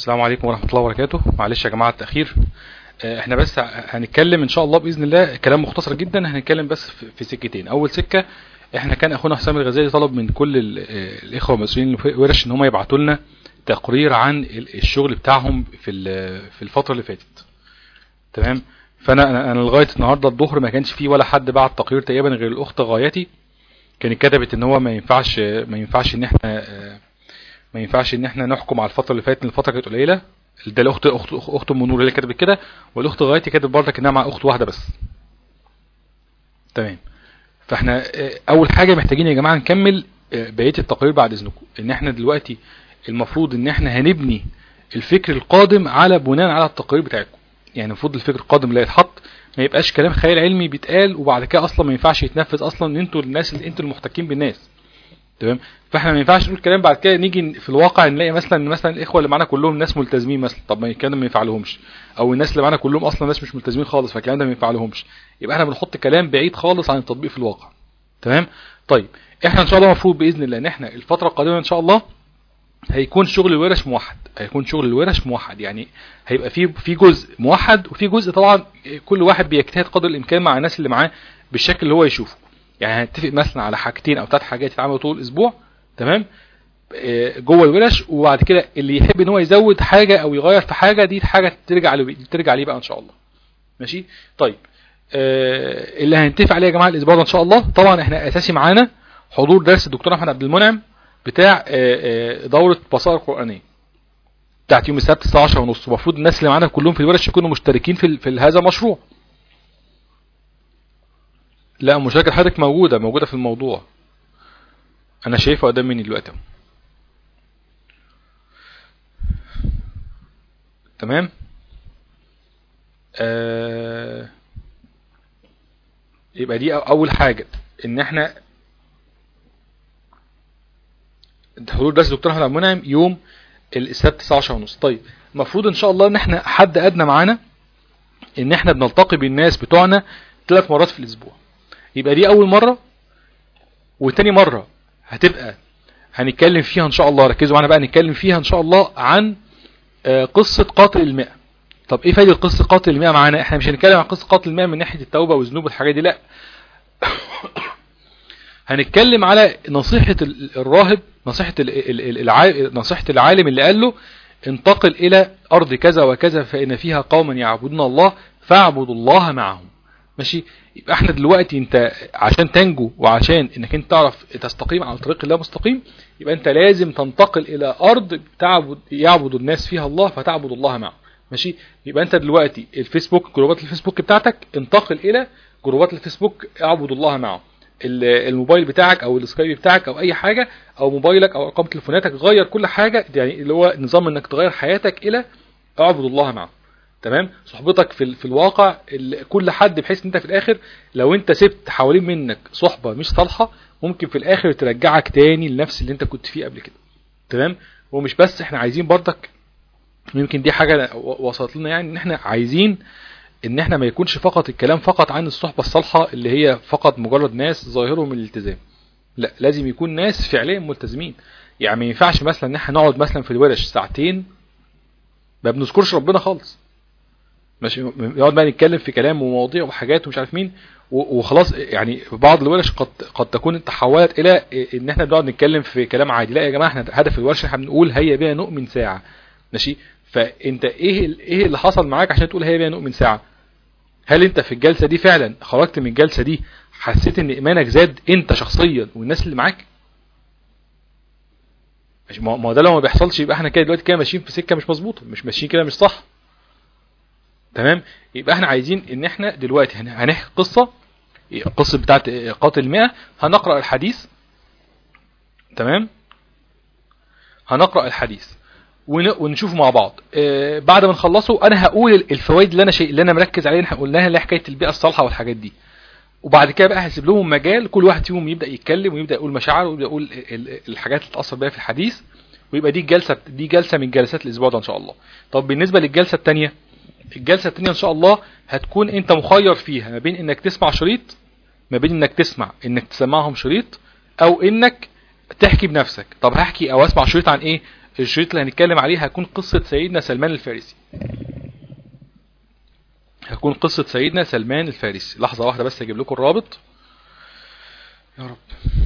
السلام عليكم ورحمة الله وبركاته معلش يا جماعة التأخير آه، احنا بس هنتكلم ان شاء الله بإذن الله كلام مختصر جدا هنتكلم بس في في سكتين اول سكة احنا كان اخونا حسام الغزالي طلب من كل ال- آه، الاخوة المسؤولين اللي في ورش ان هم يبعتوا لنا تقرير عن ال- الشغل بتاعهم في ال- في الفترة اللي فاتت تمام فانا انا أنا لغايه النهارده الظهر ما كانش فيه ولا حد بعت تقرير تقريبا غير الاخت غايتي كانت كتبت ان هو ما ينفعش ما ينفعش ان احنا آه، ما ينفعش ان احنا نحكم على الفتره اللي فاتت ان الفتره كانت قليله ده الاخت اخت اخت ام نور اللي كتبت كده والاخت غايتي كتبت برضك انها مع اخت واحده بس تمام فاحنا آه، اول حاجه محتاجين يا جماعه نكمل آه، بقيه التقرير بعد اذنكم ان احنا دلوقتي المفروض ان احنا هنبني الفكر القادم على بناء على التقارير بتاعتكم يعني المفروض الفكر القادم اللي هيتحط ما يبقاش كلام خيال علمي بيتقال وبعد كده اصلا ما ينفعش يتنفذ اصلا ان انتوا الناس اللي انتوا المحتكين بالناس تمام فاحنا ما ينفعش نقول كلام بعد كده نيجي في الواقع نلاقي مثلا مثلا الاخوه اللي معانا كلهم ناس ملتزمين مثلا طب ما الكلام ده ما ينفع لهمش او الناس اللي معانا كلهم اصلا ناس مش ملتزمين خالص فالكلام ده ما ينفع لهمش يبقى احنا بنحط كلام بعيد خالص عن التطبيق في الواقع تمام طيب احنا ان شاء الله المفروض باذن الله ان احنا الفتره القادمه ان شاء الله هيكون شغل الورش موحد هيكون شغل الورش موحد يعني هيبقى في في جزء موحد وفي جزء طبعا كل واحد بيجتهد قدر الامكان مع الناس اللي معاه بالشكل اللي هو يشوفه يعني هنتفق مثلا على حاجتين او ثلاث حاجات يتعملوا طول الاسبوع تمام آه، جوه الورش وبعد كده اللي يحب ان هو يزود حاجه او يغير في حاجه دي حاجه ترجع له ترجع ليه بقى ان شاء الله ماشي طيب آه، اللي هنتفق عليه يا جماعه الاسبوع ده ان شاء الله طبعا احنا اساسي معانا حضور درس الدكتور احمد عبد المنعم بتاع آه، آه، دوره بصائر قرانيه بتاعت يوم السبت الساعه 10 ونص المفروض الناس اللي معانا كلهم في الورش يكونوا مشتركين في ال- في هذا المشروع لا مشاركه حضرتك موجوده موجوده في الموضوع انا شايفها قدام مني دلوقتي أهو. تمام آه يبقى دي أو- اول حاجه ان احنا حضور درس الدكتور احمد عبد المنعم يوم السبت الساعه 10 ونص طيب المفروض ان شاء الله ان احنا حد ادنى معانا ان احنا بنلتقي بالناس بتوعنا ثلاث مرات في الاسبوع يبقى دي اول مره وتاني مره هتبقى هنتكلم فيها ان شاء الله ركزوا معانا بقى نتكلم فيها ان شاء الله عن آه، قصه قاتل المئة طب ايه فايده قصه قاتل المئة معانا احنا مش هنتكلم عن قصه قاتل المئة من ناحيه التوبه والذنوب والحاجات دي لا هنتكلم على نصيحة ال- الراهب نصيحة ال- ال- ال- الع- نصيحة العالم اللي قال له انتقل إلى أرض كذا وكذا فإن فيها قوما يعبدون الله فاعبدوا الله معهم ماشي يبقى احنا دلوقتي انت عشان تنجو وعشان انك انت تعرف تستقيم على طريق الله مستقيم يبقى انت لازم تنتقل الى ارض تعبد يعبد الناس فيها الله فتعبد الله معهم ماشي يبقى انت دلوقتي الفيسبوك جروبات الفيسبوك بتاعتك انتقل الى جروبات الفيسبوك اعبد الله معهم ال- الموبايل بتاعك او السكايب بتاعك او اي حاجه او موبايلك او ارقام تليفوناتك غير كل حاجه يعني اللي هو نظام انك تغير حياتك الى اعبد الله معه تمام صحبتك في ال- في الواقع ال- كل حد بحيث ان انت في الاخر لو انت سبت حوالين منك صحبه مش صالحه ممكن في الاخر ترجعك تاني لنفس اللي انت كنت فيه قبل كده تمام ومش بس احنا عايزين برضك يمكن دي حاجه و- وصلت لنا يعني ان احنا عايزين ان احنا ما يكونش فقط الكلام فقط عن الصحبة الصالحة اللي هي فقط مجرد ناس ظاهرهم الالتزام لا لازم يكون ناس فعليا ملتزمين يعني ما ينفعش مثلا ان احنا نقعد مثلا في الورش ساعتين ما بنذكرش ربنا خالص ماشي نقعد بقى نتكلم في كلام ومواضيع وحاجات ومش عارف مين و- وخلاص يعني في بعض الورش قد قد تكون تحولت الى ان احنا بنقعد نتكلم في كلام عادي لا يا جماعه احنا هدف الورشه احنا بنقول هيا بينا نؤمن ساعه ماشي فانت ايه ال- ايه اللي حصل معاك عشان تقول هيا بينا نؤمن ساعه هل انت في الجلسه دي فعلا خرجت من الجلسه دي حسيت ان ايمانك زاد انت شخصيا والناس اللي معاك مش ما ما هو ده لو ما بيحصلش يبقى احنا كده دلوقتي كده ماشيين في سكه مش مظبوطه مش ماشيين كده مش صح تمام يبقى احنا عايزين ان احنا دلوقتي هن- هنحكي قصه القصه بتاعت قاتل المئة هنقرا الحديث تمام هنقرا الحديث ون- ونشوفه مع بعض آه، بعد ما نخلصه انا هقول الفوائد اللي انا شيء اللي انا مركز عليها احنا قلناها اللي هي حكايه البيئه الصالحه والحاجات دي وبعد كده بقى هسيب لهم مجال كل واحد فيهم يبدا يتكلم ويبدا يقول مشاعره ويبدا يقول ال- ال- الحاجات اللي اتاثر بيها في الحديث ويبقى دي الجلسه دي جلسه من جلسات الاسبوع ده ان شاء الله طب بالنسبه للجلسه الثانيه الجلسه الثانيه ان شاء الله هتكون انت مخير فيها ما بين انك تسمع شريط ما بين انك تسمع انك تسمعهم شريط او انك تحكي بنفسك طب هحكي او اسمع شريط عن ايه الشريط اللي هنتكلم عليه هيكون قصة سيدنا سلمان الفارسي هتكون قصة سيدنا سلمان الفارسي لحظة واحدة بس اجيب لكم الرابط يا رب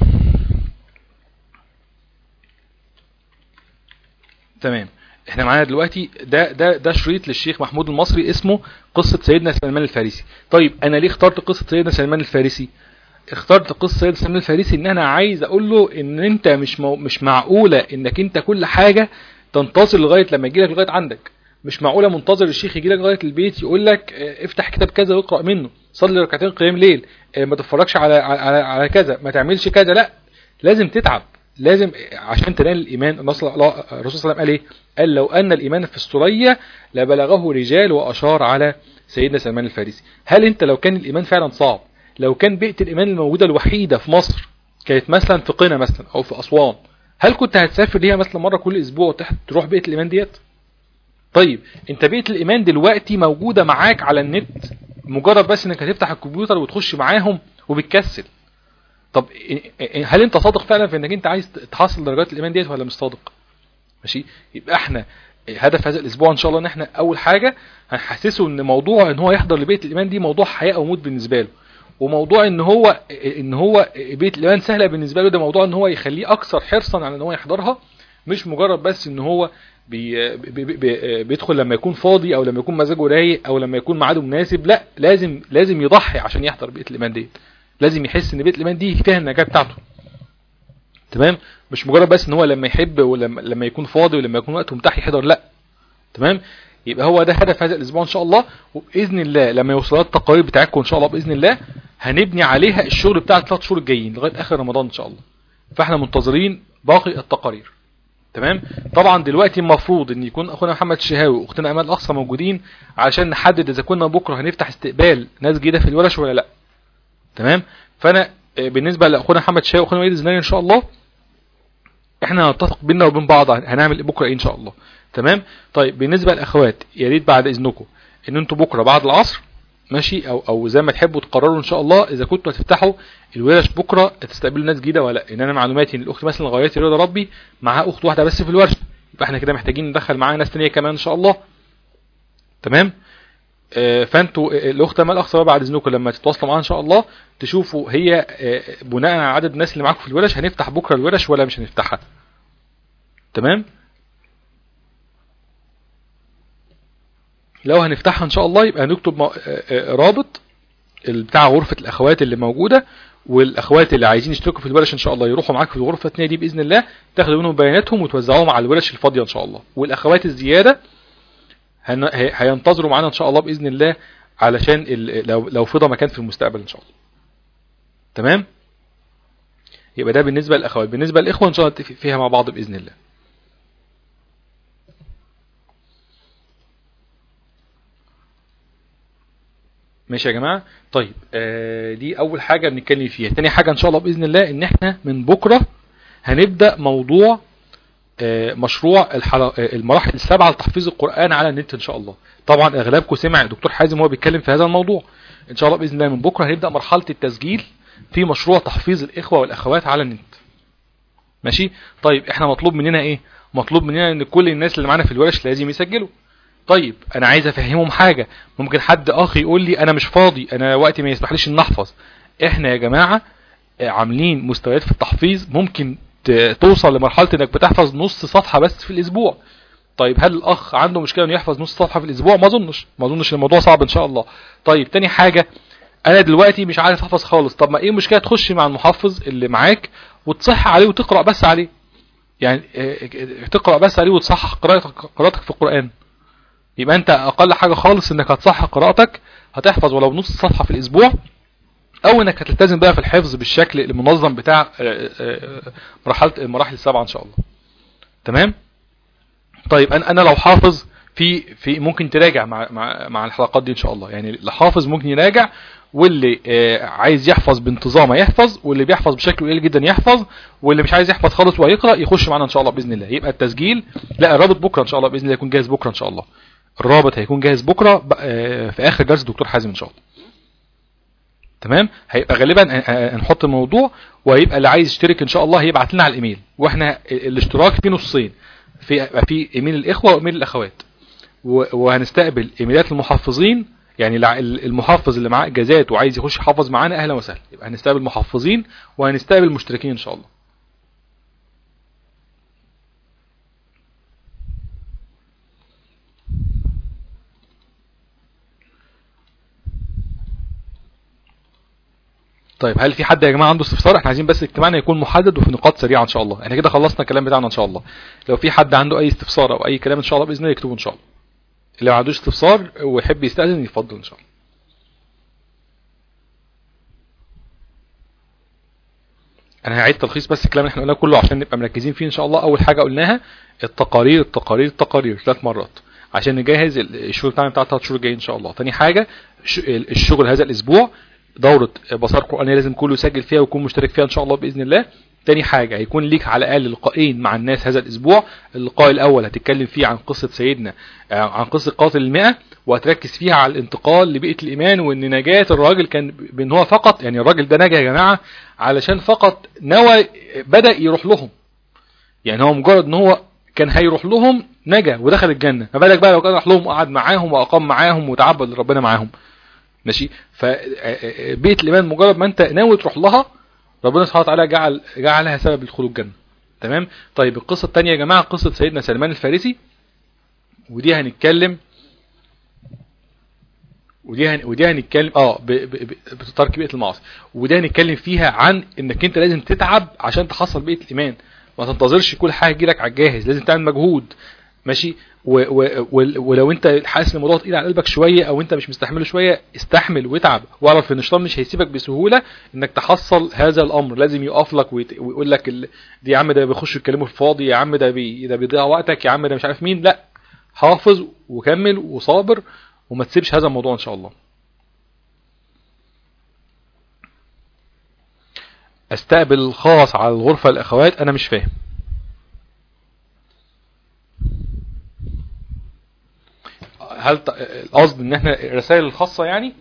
تمام احنا معانا دلوقتي ده ده ده شريط للشيخ محمود المصري اسمه قصة سيدنا سلمان الفارسي طيب انا ليه اخترت قصة سيدنا سلمان الفارسي اخترت قصة سيدنا سلمان الفارسي ان انا عايز اقول له ان انت مش مو مش معقولة انك انت كل حاجة تنتصر لغاية لما يجي لك لغاية عندك مش معقولة منتظر الشيخ يجي لك لغاية البيت يقول لك اه، افتح كتاب كذا واقرأ منه صلي ركعتين قيام ليل اه، ما تتفرجش على على على كذا ما تعملش كذا لا لازم تتعب لازم عشان تنال الايمان الرسول صلى الله عليه وسلم قال ايه قال لو ان الايمان في السريه لبلغه رجال واشار على سيدنا سلمان الفارسي هل انت لو كان الايمان فعلا صعب لو كان بيئه الايمان الموجوده الوحيده في مصر كانت مثلا في قنا مثلا او في اسوان هل كنت هتسافر ليها مثلا مره كل اسبوع وتح- تروح بيئه الايمان ديت طيب انت بيئه الايمان دلوقتي موجوده معاك على النت مجرد بس انك هتفتح الكمبيوتر وتخش معاهم وبتكسل طب إيه- إيه- هل انت صادق فعلا في انك انت عايز تحصل درجات الايمان ديت ولا مش صادق ماشي يبقى احنا هدف هذا الاسبوع ان شاء الله ان احنا اول حاجه هنحسسه ان موضوع ان هو يحضر لبيت الايمان دي موضوع حياه او موت بالنسبه له وموضوع ان هو ان هو بيت الايمان سهله بالنسبه له ده موضوع ان هو يخليه اكثر حرصا على ان هو يحضرها مش مجرد بس ان هو بي بي بي بيدخل لما يكون فاضي او لما يكون مزاجه رايق او لما يكون ميعاده مناسب لا لازم لازم يضحي عشان يحضر بيت الايمان ديت لازم يحس ان بيت الايمان دي فيها النجاه بتاعته تمام مش مجرد بس ان هو لما يحب ولما لما يكون فاضي ولما يكون وقته متاح يحضر لا تمام يبقى هو ده هدف هذا الاسبوع ان شاء الله وباذن الله لما يوصل التقارير بتاعتكم ان شاء الله باذن الله هنبني عليها الشغل بتاع الثلاث شهور الجايين لغايه اخر رمضان ان شاء الله فاحنا منتظرين باقي التقارير تمام طبعا دلوقتي المفروض ان يكون اخونا محمد الشهاوي واختنا امال الاقصى موجودين علشان نحدد اذا كنا بكره هنفتح استقبال ناس جديده في الورش ولا لا تمام فانا آه، بالنسبه لاخونا محمد الشهاوي واخونا وليد الزناني ان شاء الله احنا هنتفق بينا وبين بعض هنعمل إيه بكره ايه ان شاء الله تمام طيب بالنسبه للاخوات يا ريت بعد اذنكم ان انتوا بكره بعد العصر ماشي او او زي ما تحبوا تقرروا ان شاء الله اذا كنتوا هتفتحوا الورش بكره تستقبلوا ناس جديده ولا لا ان انا معلوماتي ان الاخت مثلا غايتي رضا ربي معاها اخت واحده بس في الورشه يبقى احنا كده محتاجين ندخل معاها ناس ثانيه كمان ان شاء الله تمام آه، فانتوا آه، الاخت امال اخ بعد اذنكم لما تتواصلوا معاها ان شاء الله تشوفوا هي آه، بناء على عدد الناس اللي معاكم في الورش هنفتح بكره الورش ولا مش هنفتحها تمام لو هنفتحها ان شاء الله يبقى هنكتب مو- آه، آه، رابط ال- بتاع غرفة الاخوات اللي موجودة والاخوات اللي عايزين يشتركوا في الورش ان شاء الله يروحوا معاك في الغرفة الثانية دي باذن الله تاخدوا منهم بياناتهم وتوزعوهم على الورش الفاضية ان شاء الله والاخوات الزيادة هن- هي- هينتظروا معانا ان شاء الله باذن الله علشان ال- لو لو فضى مكان في المستقبل ان شاء الله تمام يبقى ده بالنسبة للاخوات بالنسبة للاخوة ان شاء الله نتفق فيها مع بعض باذن الله ماشي يا جماعة طيب آه دي اول حاجة بنتكلم فيها تاني حاجة ان شاء الله باذن الله ان احنا من بكرة هنبدأ موضوع آه مشروع الحلا- آه، المراحل السبعة لتحفيظ القرآن على النت ان شاء الله طبعا اغلبكم سمع دكتور حازم وهو بيتكلم في هذا الموضوع ان شاء الله باذن الله من بكرة هنبدأ مرحلة التسجيل في مشروع تحفيظ الاخوة والاخوات على النت ماشي طيب احنا مطلوب مننا ايه مطلوب مننا ان كل الناس اللي معانا في الورش لازم يسجلوا طيب انا عايز افهمهم حاجة ممكن حد اخ يقول لي انا مش فاضي انا وقتي ما يسمحليش ان احفظ احنا يا جماعة آه، عاملين مستويات في التحفيظ ممكن ت- توصل لمرحلة انك بتحفظ نص صفحة بس في الاسبوع طيب هل الاخ عنده مشكلة انه يحفظ نص صفحة في الاسبوع ما اظنش ما اظنش الموضوع صعب ان شاء الله طيب تاني حاجة انا دلوقتي مش عارف احفظ خالص طب ما ايه المشكلة تخش مع المحفظ اللي معاك وتصح عليه وتقرأ بس عليه يعني آه، آه، تقرأ بس عليه وتصحح قراءتك قراءتك في القرآن يبقى انت اقل حاجة خالص انك هتصحح قراءتك هتحفظ ولو نص صفحة في الاسبوع او انك هتلتزم بقى في الحفظ بالشكل المنظم بتاع آه، آه، مرحلة المراحل السبعة ان شاء الله تمام طيب انا انا لو حافظ في في ممكن تراجع مع مع مع الحلقات دي ان شاء الله يعني اللي حافظ ممكن يراجع واللي آه، عايز يحفظ بانتظام يحفظ واللي بيحفظ بشكل قليل جدا يحفظ واللي مش عايز يحفظ خالص وهيقرا يخش معانا ان شاء الله باذن الله يبقى التسجيل لا الرابط بكره ان شاء الله باذن الله يكون جاهز بكره ان شاء الله الرابط هيكون جاهز بكره ب- آه، في اخر درس دكتور حازم ان شاء الله تمام هيبقى غالبا آه، آه، هنحط الموضوع وهيبقى اللي عايز يشترك ان شاء الله هيبعت لنا على الايميل واحنا ال- الاشتراك فيه نصين في في ايميل الاخوه وايميل الاخوات وهنستقبل ايميلات المحفظين يعني المحفظ اللي معاه اجازات وعايز يخش يحفظ معانا اهلا وسهلا يبقى هنستقبل محفظين وهنستقبل مشتركين ان شاء الله طيب هل في حد يا جماعه عنده استفسار احنا عايزين بس اجتماعنا يكون محدد وفي نقاط سريعه ان شاء الله احنا كده خلصنا الكلام بتاعنا ان شاء الله لو في حد عنده اي استفسار او اي كلام ان شاء الله باذن الله يكتبه ان شاء الله اللي ما عندوش استفسار ويحب يستاذن يفضل ان شاء الله انا هعيد تلخيص بس الكلام اللي احنا قلناه كله عشان نبقى مركزين فيه ان شاء الله اول حاجه قلناها التقارير التقارير التقارير ثلاث مرات عشان نجهز الشغل بتاعنا بتاع ثلاث شهور جايين ان شاء الله ثاني حاجه الشغل هذا الاسبوع دورة بصار قرآنية لازم كله يسجل فيها ويكون مشترك فيها ان شاء الله بإذن الله تاني حاجة هيكون ليك على الأقل لقاءين مع الناس هذا الأسبوع اللقاء الأول هتتكلم فيه عن قصة سيدنا عن قصة قاتل المئة وهتركز فيها على الانتقال لبيئة الإيمان وإن نجاة الراجل كان بأن هو فقط يعني الراجل ده نجا يا جماعة علشان فقط نوى بدأ يروح لهم يعني هو مجرد ان هو كان هيروح لهم نجا ودخل الجنة ما بالك بقى لو كان راح لهم وقعد معاهم وأقام معاهم وتعبد ربنا معاهم ماشي فبيئة الإيمان مجرد ما أنت ناوي تروح لها ربنا سبحانه وتعالى جعل جعلها سبب الخلود الجنة تمام طيب القصة الثانية يا جماعة قصة سيدنا سلمان الفارسي ودي هنتكلم ودي هن... ودي هنتكلم اه ب... ب... بترك بيئة المعاصي ودي هنتكلم فيها عن انك انت لازم تتعب عشان تحصل بيئة الايمان ما تنتظرش كل حاجة تجيلك على الجاهز لازم تعمل مجهود ماشي و و ولو انت حاسس ان الموضوع تقيل على قلبك شويه او انت مش مستحمله شويه استحمل واتعب واعرف ان الشيطان مش هيسيبك بسهوله انك تحصل هذا الامر لازم يقف لك ويقول لك ال... دي يا عم ده بيخش يتكلموا في الفاضي يا عم ده بي... ده بيضيع وقتك يا عم ده مش عارف مين لا حافظ وكمل وصابر وما تسيبش هذا الموضوع ان شاء الله استقبل خاص على الغرفة الاخوات انا مش فاهم هل القصد ان احنا الرسائل الخاصة يعني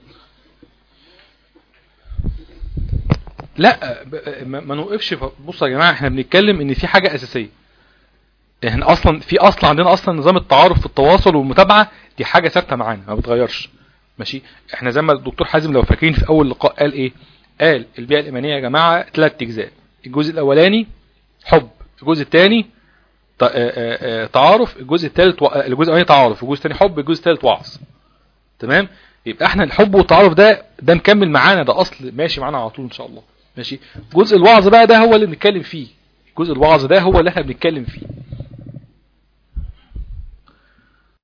لا ما نوقفش بصوا يا جماعة احنا بنتكلم ان في حاجة اساسية احنا اصلا في اصلا عندنا اصلا نظام التعارف في التواصل والمتابعة دي حاجة ثابتة معانا ما بتغيرش ماشي احنا زي ما الدكتور حازم لو فاكرين في اول لقاء قال ايه قال البيئة الايمانية يا جماعة ثلاث اجزاء الجزء الاولاني حب الجزء الثاني تعارف الجزء الثالث و... الجزء الاولاني تعارف الجزء الثاني حب الجزء الثالث وعظ تمام يبقى احنا الحب والتعارف ده ده مكمل معانا ده اصل ماشي معانا على طول ان شاء الله ماشي جزء الوعظ بقى ده هو اللي بنتكلم فيه جزء الوعظ ده هو اللي احنا بنتكلم فيه